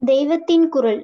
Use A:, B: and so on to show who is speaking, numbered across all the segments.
A: தெய்வத்தின் குரல்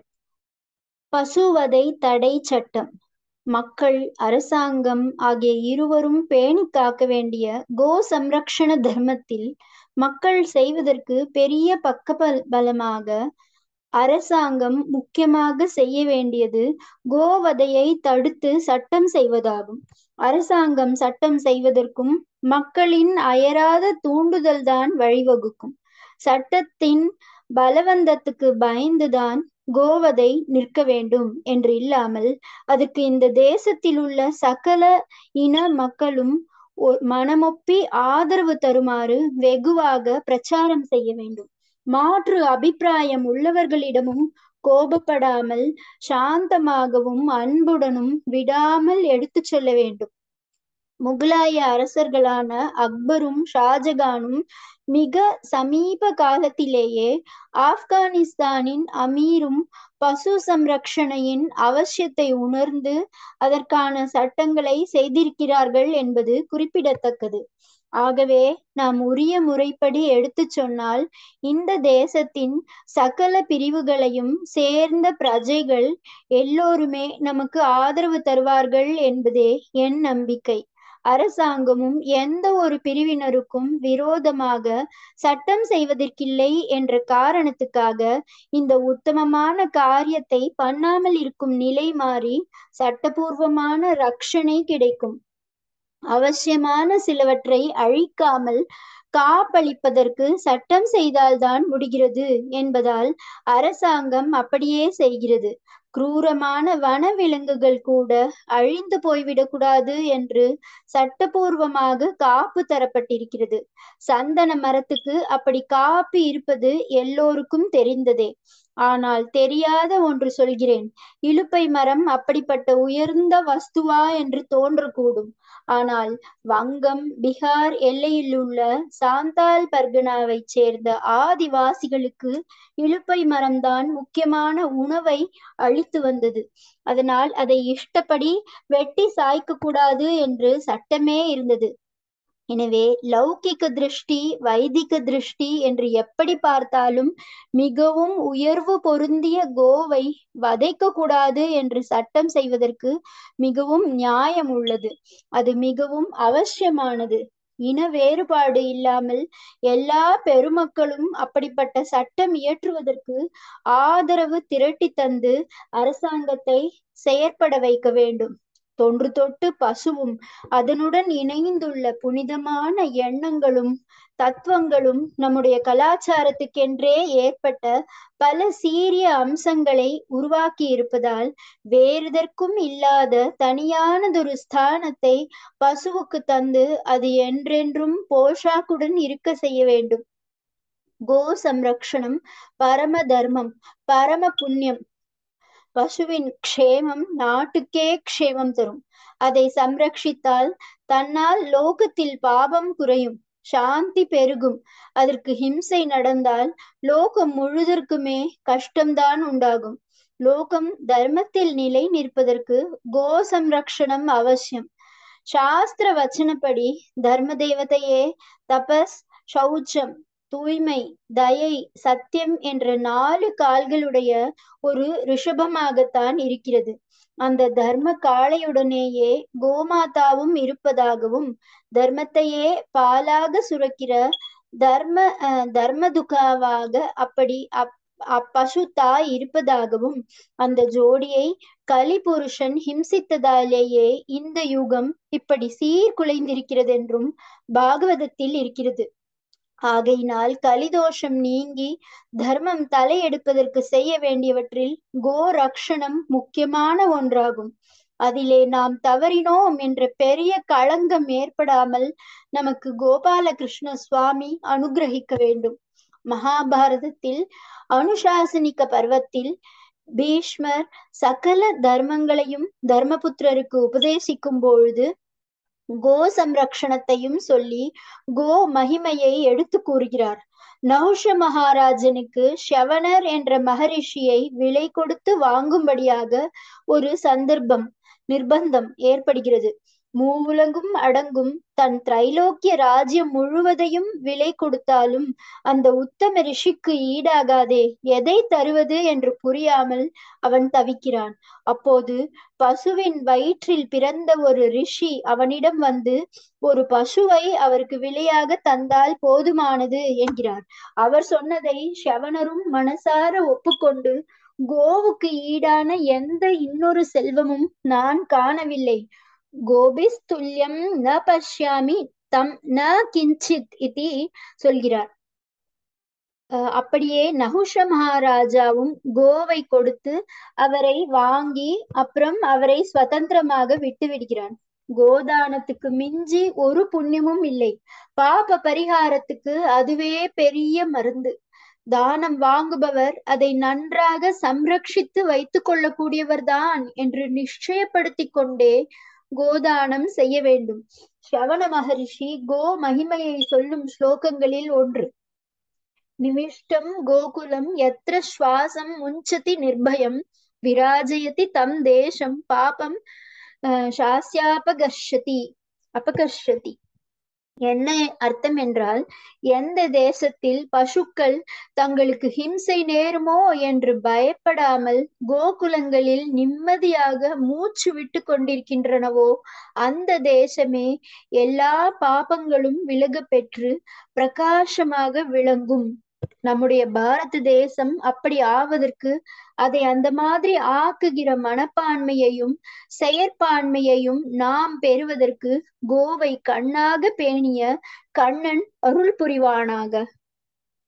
A: பசுவதை தடை சட்டம் மக்கள் அரசாங்கம் ஆகிய இருவரும் பேணிக் காக்க வேண்டிய கோ சம்ரக்ஷண தர்மத்தில் மக்கள் செய்வதற்கு பெரிய பக்க பலமாக அரசாங்கம் முக்கியமாக செய்ய வேண்டியது கோவதையை தடுத்து சட்டம் செய்வதாகும் அரசாங்கம் சட்டம் செய்வதற்கும் மக்களின் அயராத தூண்டுதல்தான் வழிவகுக்கும் சட்டத்தின் பலவந்தத்துக்கு பயந்துதான் கோவதை நிற்க வேண்டும் என்று இல்லாமல் அதுக்கு இந்த தேசத்தில் உள்ள சகல இன மக்களும் மனமொப்பி ஆதரவு தருமாறு வெகுவாக பிரச்சாரம் செய்ய வேண்டும் மாற்று அபிப்பிராயம் உள்ளவர்களிடமும் கோபப்படாமல் சாந்தமாகவும் அன்புடனும் விடாமல் எடுத்து சொல்ல வேண்டும் முகலாய அரசர்களான அக்பரும் ஷாஜகானும் மிக சமீப காலத்திலேயே ஆப்கானிஸ்தானின் அமீரும் பசு சம்ரக்ஷணையின் அவசியத்தை உணர்ந்து அதற்கான சட்டங்களை செய்திருக்கிறார்கள் என்பது குறிப்பிடத்தக்கது ஆகவே நாம் உரிய முறைப்படி எடுத்து சொன்னால் இந்த தேசத்தின் சகல பிரிவுகளையும் சேர்ந்த பிரஜைகள் எல்லோருமே நமக்கு ஆதரவு தருவார்கள் என்பதே என் நம்பிக்கை அரசாங்கமும் எந்த ஒரு பிரிவினருக்கும் விரோதமாக சட்டம் செய்வதற்கில்லை என்ற காரணத்துக்காக இந்த உத்தமமான காரியத்தை பண்ணாமல் இருக்கும் நிலை மாறி சட்டபூர்வமான ரட்சணை கிடைக்கும் அவசியமான சிலவற்றை அழிக்காமல் காப்பளிப்பதற்கு சட்டம் செய்தால்தான் முடிகிறது என்பதால் அரசாங்கம் அப்படியே செய்கிறது குரூரமான வனவிலங்குகள் கூட அழிந்து போய்விடக்கூடாது என்று சட்டபூர்வமாக காப்பு தரப்பட்டிருக்கிறது சந்தன மரத்துக்கு அப்படி காப்பு இருப்பது எல்லோருக்கும் தெரிந்ததே ஆனால் தெரியாத ஒன்று சொல்கிறேன் இலுப்பை மரம் அப்படிப்பட்ட உயர்ந்த வஸ்துவா என்று தோன்றக்கூடும் ஆனால் வங்கம் பீகார் எல்லையில் உள்ள சாந்தால் பர்கனாவை சேர்ந்த ஆதிவாசிகளுக்கு இலுப்பை மரம்தான் முக்கியமான உணவை அளித்து வந்தது அதனால் அதை இஷ்டப்படி வெட்டி சாய்க்க கூடாது என்று சட்டமே இருந்தது எனவே லௌகிக திருஷ்டி வைதிக திருஷ்டி என்று எப்படி பார்த்தாலும் மிகவும் உயர்வு பொருந்திய கோவை வதைக்க கூடாது என்று சட்டம் செய்வதற்கு மிகவும் நியாயம் உள்ளது அது மிகவும் அவசியமானது இன வேறுபாடு இல்லாமல் எல்லா பெருமக்களும் அப்படிப்பட்ட சட்டம் இயற்றுவதற்கு ஆதரவு திரட்டி தந்து அரசாங்கத்தை செயற்பட வைக்க வேண்டும் தொன்று தொட்டு பசுவும் அதனுடன் இணைந்துள்ள புனிதமான எண்ணங்களும் தத்துவங்களும் நம்முடைய கலாச்சாரத்துக்கென்றே ஏற்பட்ட பல சீரிய அம்சங்களை உருவாக்கி இருப்பதால் வேறெதற்கும் இல்லாத தனியானதொரு ஸ்தானத்தை பசுவுக்கு தந்து அது என்றென்றும் போஷாக்குடன் இருக்க செய்ய வேண்டும் கோ சம்ரக்ஷணம் பரம தர்மம் பரம புண்ணியம் பசுவின் க்ஷேமம் நாட்டுக்கே க்ஷேமம் தரும் அதை சம்ரக்ஷித்தால் தன்னால் லோகத்தில் பாபம் குறையும் சாந்தி பெருகும் அதற்கு ஹிம்சை நடந்தால் லோகம் முழுதற்குமே கஷ்டம்தான் உண்டாகும் லோகம் தர்மத்தில் நிலை நிற்பதற்கு கோ சம்ரக்ஷணம் அவசியம் சாஸ்திர வச்சனப்படி தர்ம தேவதையே தபஸ் சௌச்சம் தூய்மை தயை சத்தியம் என்ற நாலு கால்களுடைய ஒரு ரிஷபமாகத்தான் இருக்கிறது அந்த தர்ம காளையுடனேயே கோமாதாவும் இருப்பதாகவும் தர்மத்தையே பாலாக சுரக்கிற தர்ம தர்மதுகாவாக அப்படி அப் அப்பசு தாய் இருப்பதாகவும் அந்த ஜோடியை கலிபுருஷன் ஹிம்சித்ததாலேயே இந்த யுகம் இப்படி சீர்குலைந்திருக்கிறது என்றும் பாகவதத்தில் இருக்கிறது ஆகையினால் கலிதோஷம் நீங்கி தர்மம் தலையெடுப்பதற்கு செய்ய வேண்டியவற்றில் கோ ரக்ஷணம் முக்கியமான ஒன்றாகும் அதிலே நாம் தவறினோம் என்ற பெரிய களங்கம் ஏற்படாமல் நமக்கு கோபாலகிருஷ்ண சுவாமி அனுகிரகிக்க வேண்டும் மகாபாரதத்தில் அனுசாசனிக்க பர்வத்தில் பீஷ்மர் சகல தர்மங்களையும் தர்மபுத்திரருக்கு உபதேசிக்கும் பொழுது கோ சம்ரக்ஷணத்தையும் சொல்லி கோ மகிமையை எடுத்து கூறுகிறார் நௌஷ மகாராஜனுக்கு ஷவனர் என்ற மகரிஷியை விலை கொடுத்து வாங்கும்படியாக ஒரு சந்தர்ப்பம் நிர்பந்தம் ஏற்படுகிறது மூவுலகும் அடங்கும் தன் திரைலோக்கிய ராஜ்யம் முழுவதையும் விலை கொடுத்தாலும் அந்த உத்தம ரிஷிக்கு ஈடாகாதே எதை தருவது என்று புரியாமல் அவன் தவிக்கிறான் அப்போது பசுவின் வயிற்றில் பிறந்த ஒரு ரிஷி அவனிடம் வந்து ஒரு பசுவை அவருக்கு விலையாக தந்தால் போதுமானது என்கிறார் அவர் சொன்னதை ஷவனரும் மனசார ஒப்புக்கொண்டு கோவுக்கு ஈடான எந்த இன்னொரு செல்வமும் நான் காணவில்லை கோபிஸ்துல்யம் ந பஷ்யாமி தம் ந கிஞ்சித் இதி சொல்கிறார் அப்படியே நகுஷ மகாராஜாவும் கோவை கொடுத்து அவரை வாங்கி அப்புறம் அவரை சுதந்திரமாக விட்டு விடுகிறான் கோதானத்துக்கு மிஞ்சி ஒரு புண்ணியமும் இல்லை பாப பரிகாரத்துக்கு அதுவே பெரிய மருந்து தானம் வாங்குபவர் அதை நன்றாக சம்ரட்சித்து வைத்துக் கொள்ளக்கூடியவர்தான் என்று நிச்சயப்படுத்தி கொண்டே கோதானம் செய்ய வேண்டும் ஸ்ரவண மகரிஷி கோ மகிமையை சொல்லும் ஸ்லோகங்களில் ஒன்று நிமிஷ்டம் கோகுலம் எத்திர சுவாசம் முஞ்சதி நிர்பயம் விராஜயதி தம் தேசம் பாபம் சாஸ்யாபகர்ஷதி அபகர்ஷதி என்ன அர்த்தம் என்றால் எந்த தேசத்தில் பசுக்கள் தங்களுக்கு ஹிம்சை நேருமோ என்று பயப்படாமல் கோகுலங்களில் நிம்மதியாக மூச்சு விட்டு கொண்டிருக்கின்றனவோ அந்த தேசமே எல்லா பாபங்களும் விலக பெற்று பிரகாசமாக விளங்கும் நம்முடைய பாரத தேசம் அப்படி ஆவதற்கு அதை அந்த மாதிரி ஆக்குகிற மனப்பான்மையையும் செயற்பான்மையையும் நாம் பெறுவதற்கு கோவை கண்ணாக பேணிய கண்ணன் அருள் புரிவானாக